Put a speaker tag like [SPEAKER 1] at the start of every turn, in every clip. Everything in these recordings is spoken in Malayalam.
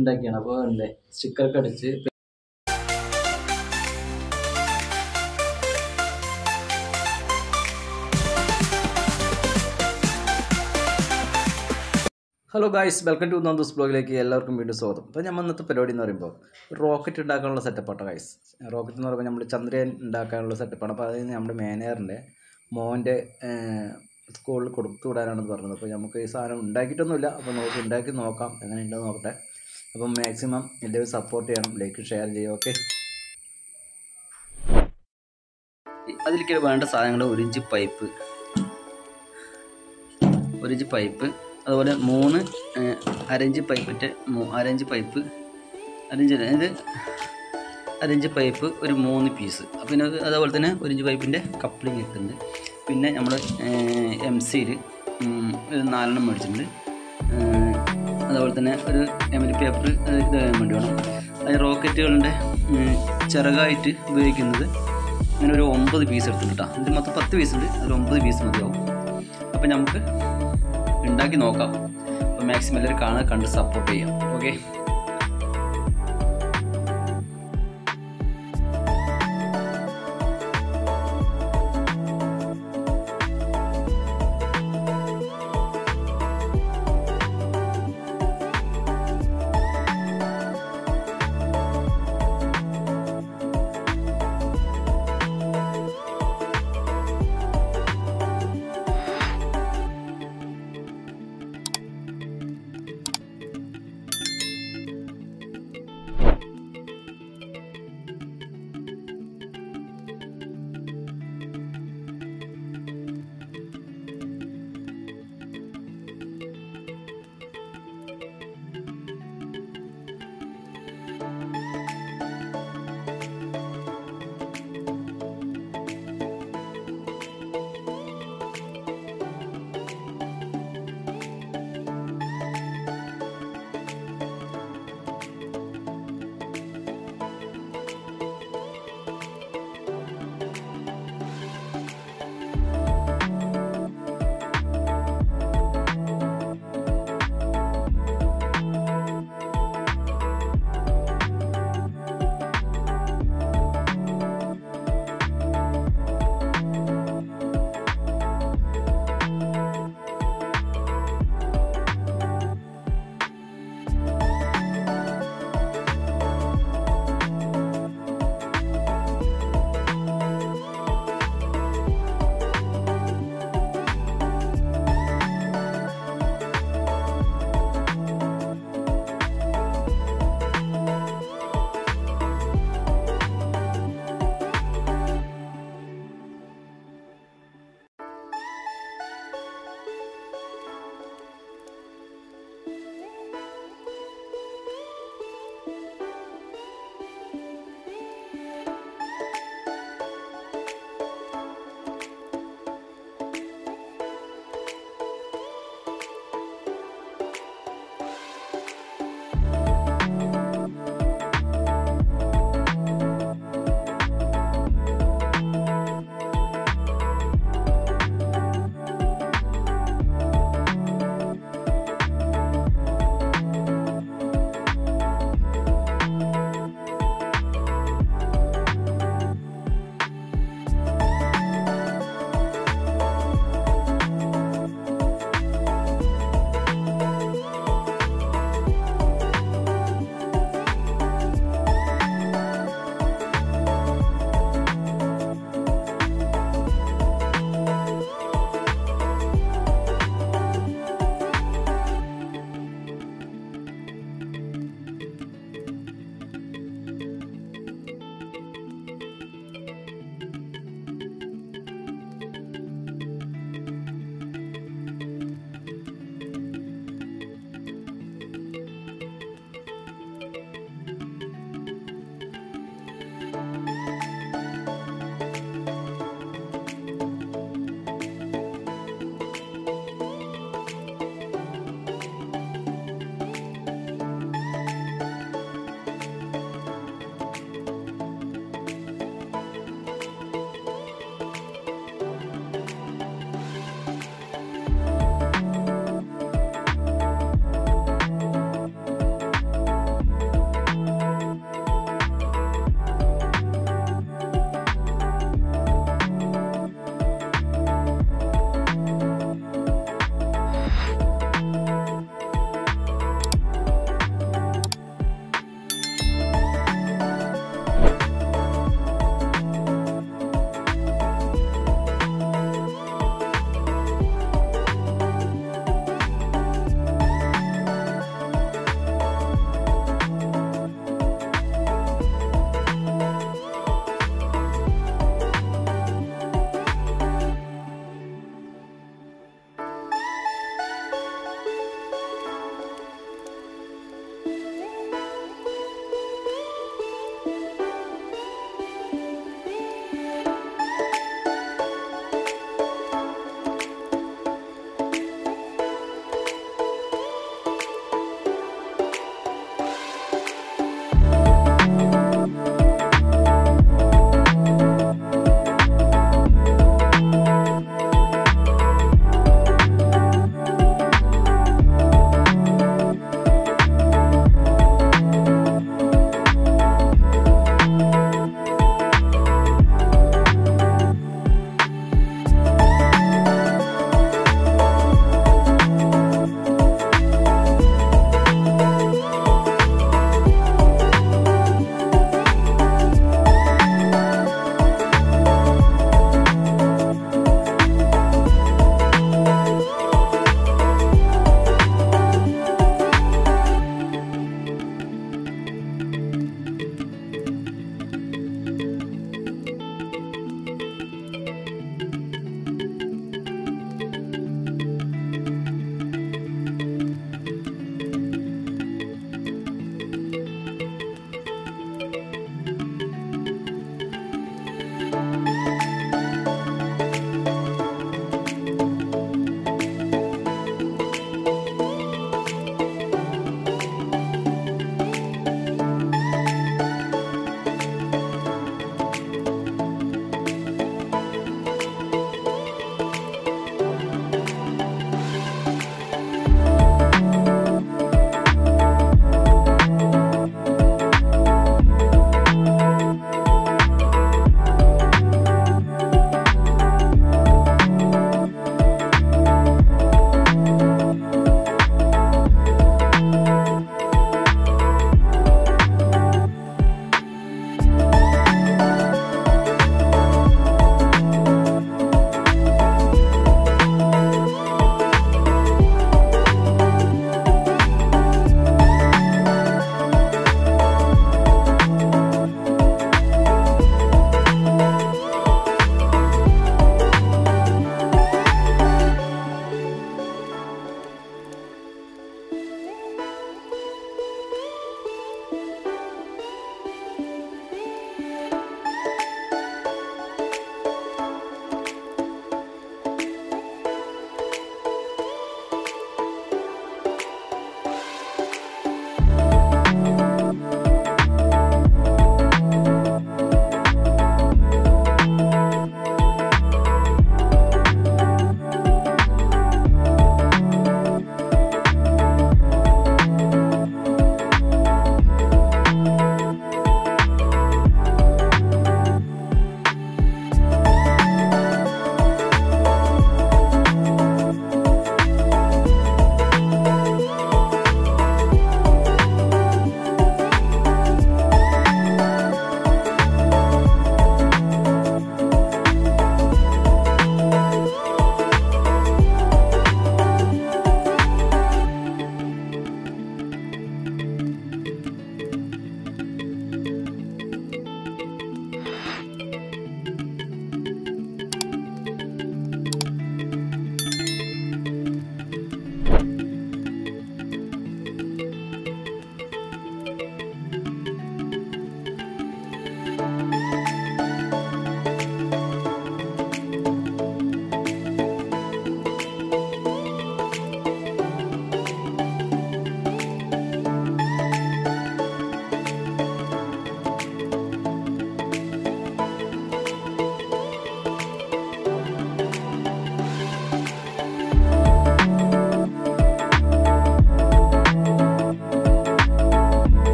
[SPEAKER 1] ഉണ്ടാക്കിയാണ് അപ്പോൾ ഉണ്ട് സ്റ്റിക്കറൊക്കെ അടിച്ച് hello guys welcome to Nandu's ബ്ലോഗിലേക്ക് എല്ലാവർക്കും വീണ്ടും സ്വാഗതം അപ്പോൾ നമ്മൾ ഇന്നത്തെ പരിപാടി എന്ന് പറയുമ്പോൾ റോക്കറ്റ് ഉണ്ടാക്കാനുള്ള സെറ്റപ്പാട്ടോ ഗൈസ് റോക്കറ്റ് എന്ന് പറയുമ്പോൾ നമ്മൾ ചന്ദ്രയാൻ ഉണ്ടാക്കാനുള്ള സെറ്റപ്പാണ് അപ്പോൾ അതിന് നമ്മുടെ മാനേജറിൻ്റെ മോൻ്റെ സ്കൂളിൽ കൊടുത്തു വിടാനാണെന്ന് പറഞ്ഞത് അപ്പോൾ നമുക്ക് ഈ സാധനം ഉണ്ടാക്കിയിട്ടൊന്നുമില്ല അപ്പോൾ നമുക്ക് ഉണ്ടാക്കി നോക്കാം എങ്ങനെ ഉണ്ടോ നോക്കട്ടെ അപ്പം മാക്സിമം എല്ലാവരും സപ്പോർട്ട് ചെയ്യണം ലൈക്ക് ഷെയർ ചെയ്യുക ഓക്കെ അതിലേക്ക് വേണ്ട സാധനങ്ങൾ ഒരു ഇഞ്ച് പൈപ്പ് ഒരു ഇഞ്ച് പൈപ്പ് അതുപോലെ മൂന്ന് ഏഹ്, അരഞ്ച് പൈപ്പിൻ്റെ അരഞ്ച് പൈപ്പ് അരഞ്ച് അല്ല, ഇത് അരഞ്ച് പൈപ്പ് ഒരു മൂന്ന് പീസ് പിന്നെ അത് അതേപോലെ തന്നെ ഒരു ഇഞ്ച് പൈപ്പിൻ്റെ കപ്ലിങ് ഇട്ടുണ്ട് പിന്നെ നമ്മൾ എം സിയിൽ ഒരു നാലെണ്ണം മേടിച്ചിട്ടുണ്ട് ഏഹ്, അതുപോലെ തന്നെ ഒരു എം എൽ പേപ്പർ ഇത് വേണ്ടി വേണം അത് റോക്കറ്റുകളുടെ ഉം, ചിറകായിട്ട് ഉപയോഗിക്കുന്നത് അങ്ങനെ ഒരു ഒമ്പത് പീസ് എടുത്തിട്ടുണ്ട് കേട്ടോ ഇത് മൊത്തം പത്ത് പീസ് ഉണ്ട് ഒരു ഒമ്പത് പീസ് മതിയാവും അപ്പം നമുക്ക് ഉണ്ടാക്കി നോക്കാം അപ്പോൾ മാക്സിമം എല്ലാവരും കാണാൻ കണ്ട് സപ്പോർട്ട് ചെയ്യാം okay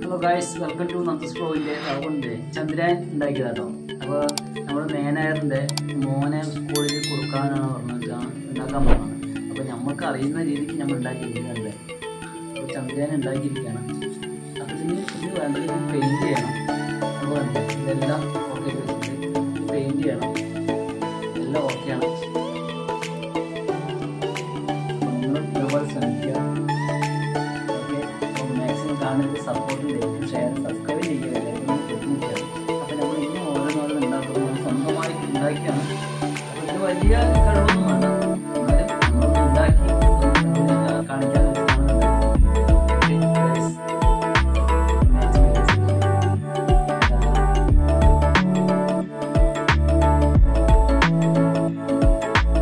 [SPEAKER 1] hello guys welcome to നത്തസ് ബ്ലോഗിൻ്റെ അതുകൊണ്ട് ചന്ദ്രൻ ഉണ്ടാക്കിയതാട്ടോ അപ്പോൾ നമ്മൾ മേനായറിൻ്റെ മോനെ സ്കൂളിൽ കൊടുക്കാനാണ് പറഞ്ഞത് ഉണ്ടാക്കാൻ പറഞ്ഞത് അപ്പോൾ നമുക്ക് അറിയുന്ന രീതിക്ക് നമ്മൾ ഉണ്ടാക്കിയിരിക്കുന്നുണ്ട് അപ്പോൾ ചന്ദ്രൻ ഉണ്ടാക്കിയിരിക്കുകയാണ് അപ്പോൾ ഇതിന് ഇത് വേണ്ടത് പെയിൻറ്റ് ചെയ്യണം അപ്പോൾ ഇതെല്ലാം ഓക്കെ വെച്ചിട്ട് പെയിൻറ്റ് ചെയ്യണം എല്ലാം ഓക്കെയാണ് നിങ്ങൾ ഒരുപാട് ശ്രമിക്കുക ഓക്കെ അപ്പോൾ മാക്സിമം കാണുന്നത് സപ്പോർട്ട് ചെയ്യും ഷെയർ സബ്സ്ക്രൈബ് ചെയ്യുക എല്ലാവരും ബുദ്ധിമുട്ടുക അപ്പോൾ നമ്മൾ ഇനി ഓരോന്നോരോന്ന് ഉണ്ടാക്കുന്നത് നമ്മൾ സ്വന്തമായിട്ട് ഉണ്ടാക്കിയാണ് അപ്പോൾ ഇത് വലിയ കഴിവൊന്നും വേണ്ട എന്നാലും നമ്മളൊന്ന് ഉണ്ടാക്കി ഒന്ന് കാണിക്കാൻ വെച്ചിട്ടാണ് ഉണ്ടാക്കിയത്. Okay, guys. Next videos. Ta-ta.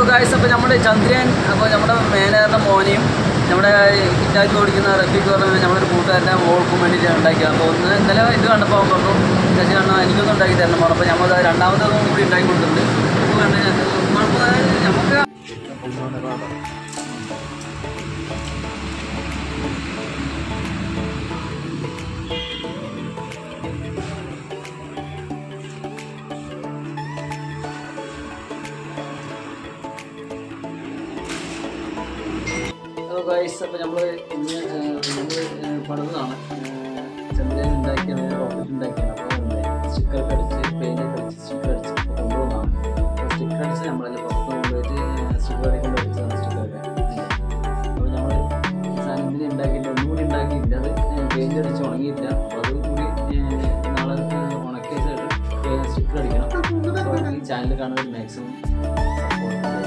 [SPEAKER 1] Guys അപ്പോൾ നമ്മുടെ ചന്ദ്രൻ അപ്പോൾ നമ്മുടെ മാനേജറിൻ്റെ മോനെയും നമ്മുടെ കിറ്റാക്കി ഓടിക്കുന്ന റഫീഖ് പറഞ്ഞ നമ്മുടെ ഒരു കൂട്ടുകാരൻ്റെ മോൾക്കും വേണ്ടിയിട്ട് ഉണ്ടാക്കിയത് അപ്പോൾ ഒന്ന് ഇന്നലെ ഇത് കണ്ടപ്പോൾ അവൻ പറഞ്ഞു ചേച്ചി കാണാൻ എനിക്കൊന്നും ഉണ്ടാക്കി തരണം പറഞ്ഞു അപ്പോൾ നമ്മൾ രണ്ടാമതൊന്നും കൂടി ഉണ്ടാക്കി കൊടുത്തിട്ടുണ്ട് അപ്പോൾ കണ്ട് ഞാൻ കുഴപ്പമില്ല നമുക്ക് ഹലോ ഗൈസ് അപ്പോൾ നമ്മൾ ഇന്ന് നമ്മൾ പണിതാണ് ചന്ദ്രൻ ഉണ്ടാക്കിയ റോക്കറ്റ് ഉണ്ടാക്കിയാണ് അപ്പോൾ സ്റ്റിക്കർ അടിച്ച് പെയിൻ്റ് ഒക്കെ അടിച്ച് സ്റ്റിക്കർ അടിച്ച് കൊണ്ടുപോകുന്നതാണ് സ്റ്റിക്കർ അടിച്ച് നമ്മളതിൽ പുറത്ത് കൊണ്ടുപോയിട്ട് സ്റ്റിക്കർ അടിക്കൊണ്ട് അടിച്ചതാണ് സ്റ്റിക്കറൊക്കെ അപ്പോൾ നമ്മൾ സാധനം ഇതിന് ഉണ്ടാക്കിയിട്ട് ഒന്നുകൂടി ഉണ്ടാക്കിയില്ല അത് പെയിൻ്റ് അടിച്ച് ഉണങ്ങിയില്ല അപ്പോൾ അത് കൂടി ഏഹ്, നാളെ ഉണക്കിയ ശേഷം സ്റ്റിക്കർ അടിക്കണം അപ്പോൾ ഈ ചാനൽ കാണുന്നത് മാക്സിമം സപ്പോർട്ട്